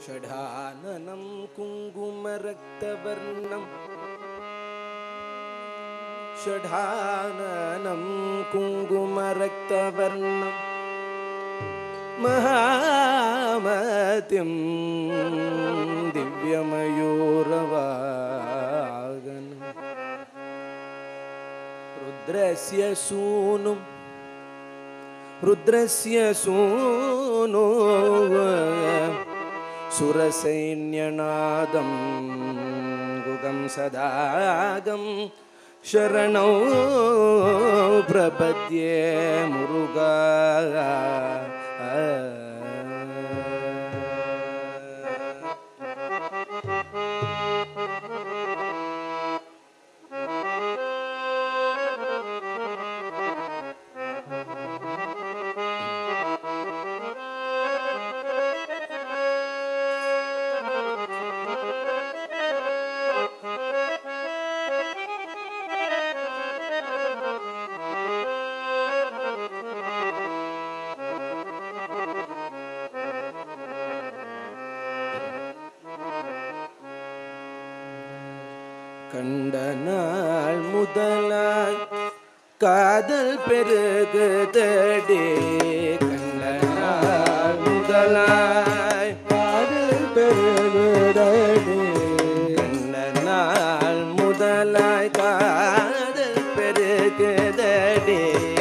षडाननं कुङ्कुमरक्तवर्णम् षडाननं कुङ्कुमरक्तवर्णम् महामतिं दिव्यमयूरवागनम् रुद्रस्य सूनुं रुद्रस्य सूनो सुरसैन्यनादं गुगं सदागं शरणौ प्रपद्ये मुरुगा கண்ட நாள் முதலாய் காதல் பெருகுதடே கண்ட நாள் முதலாய் காதல் பெருகுதடே கண்ட நாள் முதலாய் காதல் பெருகுதடே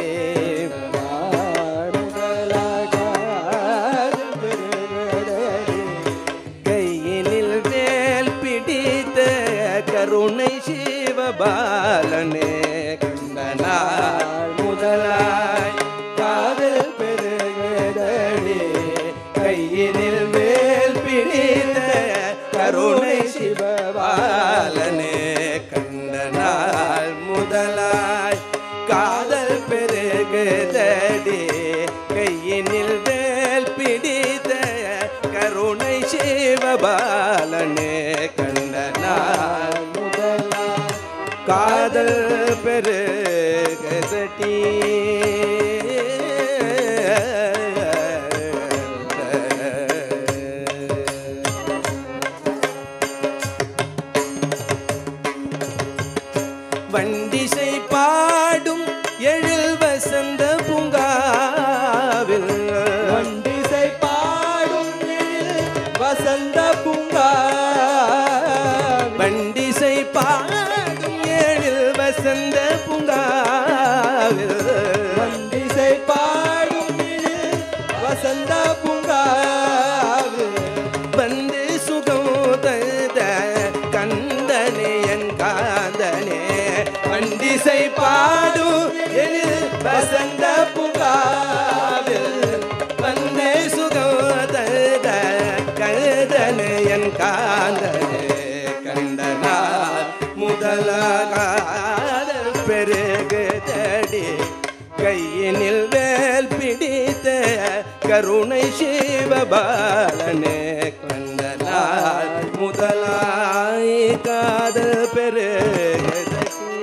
முதலாய் காதல் பெருகுதடே கையினில் வேல் பிடித்த கருணை சிவபாலனே கண்டனாள் முதலாய் காதல் பெருகடே கையினில் வேல் பிடித்த கருணை சிவபாலனே கண்டனாள் முதலாய் காதல் பெருகுதடே கையினில் வேல் பிடித்த கருணை சிவபாலனே கண்டனாள் முதலாய் காதல் பெருகதடி வண்டிசை பாடும் எழில் வசந்த பூங்காவில் வண்டிசை பாடும் எழில் வசந்த பூங்கா வண்டிசை பாடும் எழில் வசந்த பூங்காவில் வண்டிசை பாடும் எழில் வசந்த பூங்கா வந்து சுகம் தந்த கந்தனே என் காந்தனே வண்டிசை பாடும் எழில் வசந்த பூங்காவில் வந்தே சுகம் தந்த கந்தனே என் காந்தனே கண்டனா முதலாக பெருகு தடி கையினில் வேல் பிடித்த கருணை சிவபாலனே கண்டனாள் முதலாய் காதல் பெருகதடி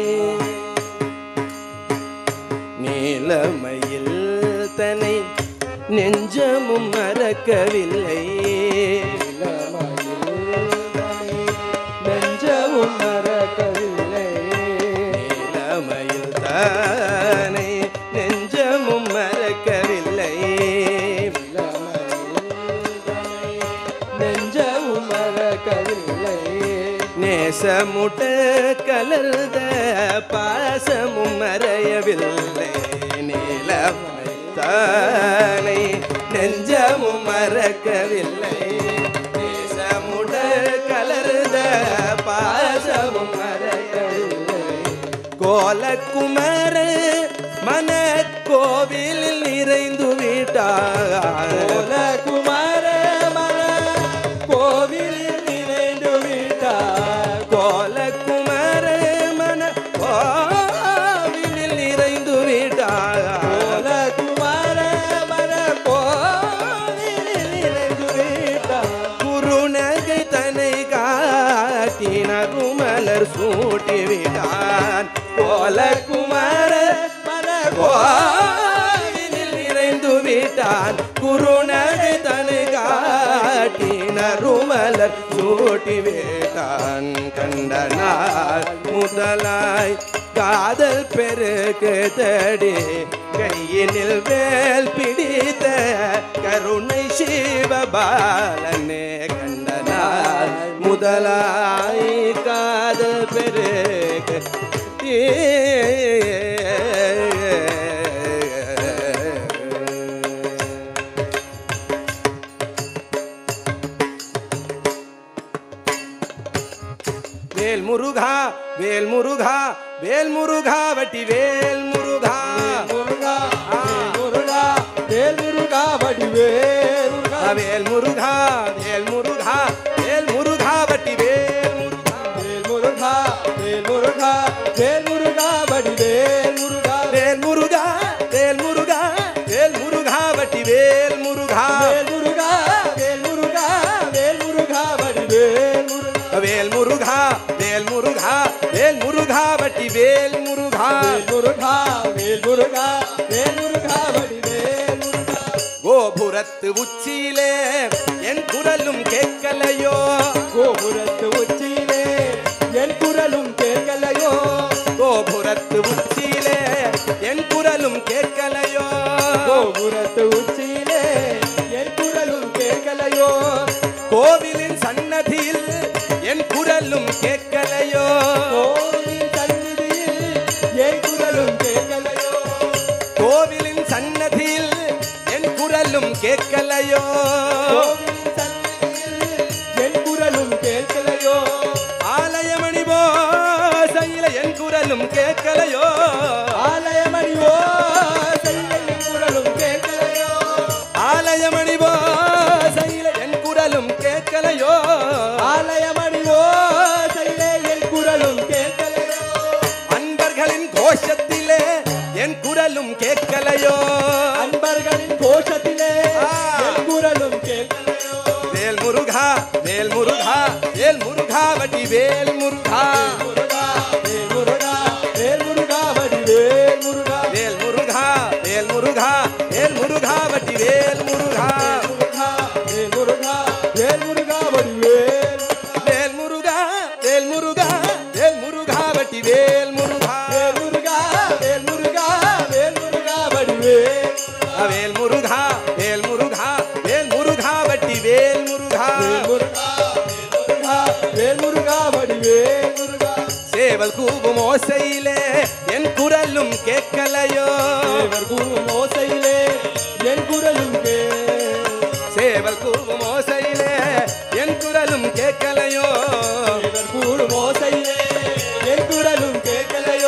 நீலமையில் தனை நெஞ்சமும் மறக்கவில்லை நெஞ்சமும் மறக்கவில்லை நீலமையில் தானே நெஞ்சமும் மறக்கவில்லை நெஞ்சமும் மறக்கவில்லை நேசமுட்ட கலர்ந்த பாசமும் மறையவில்லை நீலமை தானே நெஞ்சமும் மறக்கவில்லை நேசமுட கலர்ந்த பாசமும் மறையவில்லை கோலக்குமர மன கோவிலில் நிறைந்து விட்டார் குமார மன கோவிலில் நினைந்து விட்டார் கோலக்குமர மன கோவிலில் நிறைந்து விட்டார் குமார மன கோவிலில் நினைந்து விட்டார் குருநகை தன்னை காட்டினர் மலர் சூட்டி விட்டான் கோலக்குமர மன கோவிலில் நிறைந்து விட்டான் குருநகை தனு காட்டின மலர் சூட்டி வேட்டான் கண்டனார் முதலாய் காதல் பெருக்கு தடி கையினில் வேல் பிடித்த கருணை சிவபாலனே கண்டனார் முதலாய் காதல் பெருக்கு வேல் முருகா வேல் முருகா வேல் முருகா வட்டி வேல் முருகா முருகா முருகா வேல் முருகா வடிவேல் முருகா வேல் முருகா வேல் முருகா வேல் முருகா வட்டி வேல் முருகா வேல் முருகா வேல் முருகா வேல் முருகா வடிவேல் முருகா வேல் முருகா வேல் முருகா வேல் முருகா வட்டி வேல் முருகா வேல் முருகா வேல் முருகா வேல் முருகா வடிவேல் முருகா வேல் முருகா வேல் முருகா வேல் முருகா வட்டி வேல் முருகா வேல் முருகா வேல் முருகா வேல் முருகா வடிவேல் முருகா கோபுரத்து உச்சியிலே என் குரலும் கேட்கலையோ கோபுரத்து உச்சியிலே என் குரலும் கேட்கலையோ கோபுரத்து உச்சியிலே என் குரலும் கேட்கலையோ கோபுரத்து உச்சியிலே என் குரலும் கேட்கலையோ கோவிலின் சன்னதியில் என் குரலும் கேட்கலையோ கோவிலின் சந்நிதியில் என் குரலும் கேட்கலையோ கோவிலின் சன்னதியில் என் குரலும் கேட்கலையோ கோவிலின் சந்நிதியில் என் குரலும் கேட்கலையோ ஆலயமணி போசையில என் குரலும் கேட்கலையோ ஆலயமணியோ செய்ய என் குரலும் கேட்கலையோ ஆலயமணி போசையில என் குரலும் கேட்கலையோ ஆலயமணியோ செய்ய என் குரலும் கேட்கலையோ அன்பர்களின் கோஷத்திலே என் குரலும் கேட்கலையோ அன்பர்களின் கோஷத்திலே ஆ. என் குரலும் கேட்கலையோ வேல் முருகா வேல் முருகா வேல் முருகா வட்டி வேல் முருகா முருகா வேல் முருகா வேல் முருகா வடிவேல் முருகா வேல் முருகா வேல் முருகா வேல் முருகா வட்டி வேல் முருகா முருகா வேல் முருகா வேல் முருகா வடிவேல் வேல் முருகா வேல் முருகா வேல் முருகா வட்டி வேல் முருகா வேல் முருகா வேல் முருகா வேல் முருகா வடிவேல் வேல் முருகா வேல் முருகா வேல் முருகா வட்டி வேல் முருகா வேல் முருகா வேல் முருகா வேல் முருகா வடிவேல் முருகா சேவல் கூவும் ஓசையிலே என் குரலும் கேட்கலையோ தேவர் கூறும் ஓசையிலே என் குரலும் கே சேவல் கூவும் ஓசையிலே என் குரலும் கேட்கலையோ தேவர் கூறும் ஓசையிலே என் குரலும் கேட்கலையோ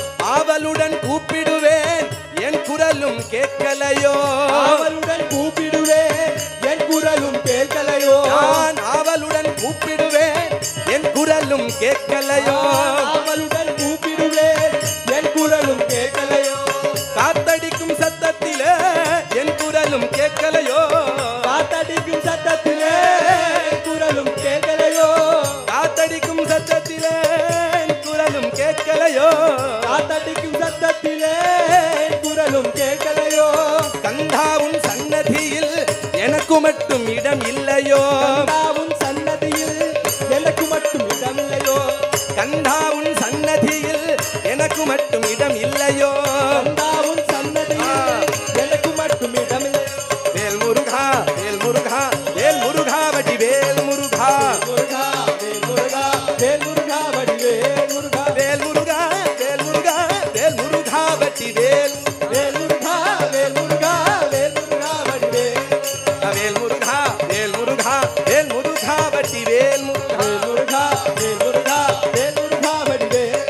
ஆவலுடன் கூப்பிடுவேன் என் குரலும் கேட்கலையோ ஆவலுடன் கூப்பிடுவேன் என் குரலும் கேட்கலையோ நான் ஆவலுடன் கூப்பிடுவேன் என் குரலும் கேட்கலையோ ஆவலுடன் கூப்பிடுவேன் என் குரலும் கேட்கலையோ காத்தடிக்கும் சத்தத்திலே என் குரலும் கேட்கலையோ காத்தடிக்கும் சத்தத்திலே என் குரலும் கேட்கலையோ காத்தடிக்கும் சத்தத்திலே என் குரலும் கேட்கலையோ காத்தடிக்கும் சத்தத்திலே என் குரலும் கேட்கலையோ கந்தாவுன் சன்னதியில் எனக்கு மட்டும் இடம் இல்லையோ கந்தாவும் சன்னதியில் எனக்கு மட்டும் இடமில்லையோ கந்தாவுன் சன்னதியில் எனக்கு மட்டும் இடம் இல்லையோ கந்தாவும் சன்னதியில் எனக்கு மட்டும் இடமில்லையோ வேல் முருகா வேல் முருகா வேல் முருகா வடி வேல் முருகா முருகா வேல் முருகா வேல் முருகா வடிவேல் முருகா வேல் முருகா வேல் முருகா வேல் முருகா வட்டி வேல் வேல் முருகா வேல் முருகா வேல் முருகா வடிவேல் வேல் முருகா வேல் முருகா வேல் முருகா வட்டி வேல் முருகா வேல் முருகா வேல் முருகா வேல் முருகா வடிவேல்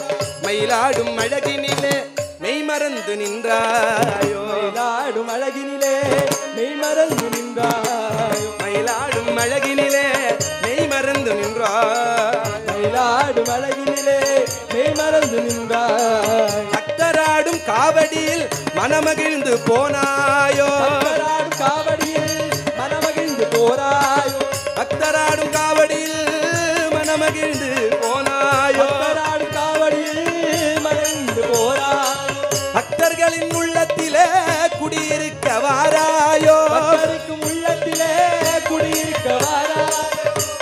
மயிலாடும் அழகினிலே மெய் மறந்து நின்றாயோ மயிலாடும் அழகினிலே மெய் மறந்து நின்றாயோ மயிலாடும் அழகினிலே மெய் மறந்து நின்றாய் மயிலாடும் அழகினிலே மெய் மறந்து நின்றாய் பக்தராடும் காவடியில் மனமகிழ்ந்து போனாயோ பக்தராடும் காவடியில் மனமகிழ்ந்து போராயோ பக்தராடும் காவடியில் மனமகிழ்ந்து போனாயோ பக்தராடும் காவடியில் மறைந்து போராயோ பக்தர்களின் உள்ளத்திலே குடியிருக்க வாராயோ பக்தருக்கும் உள்ளத்திலே குடியிருக்க வாராயோ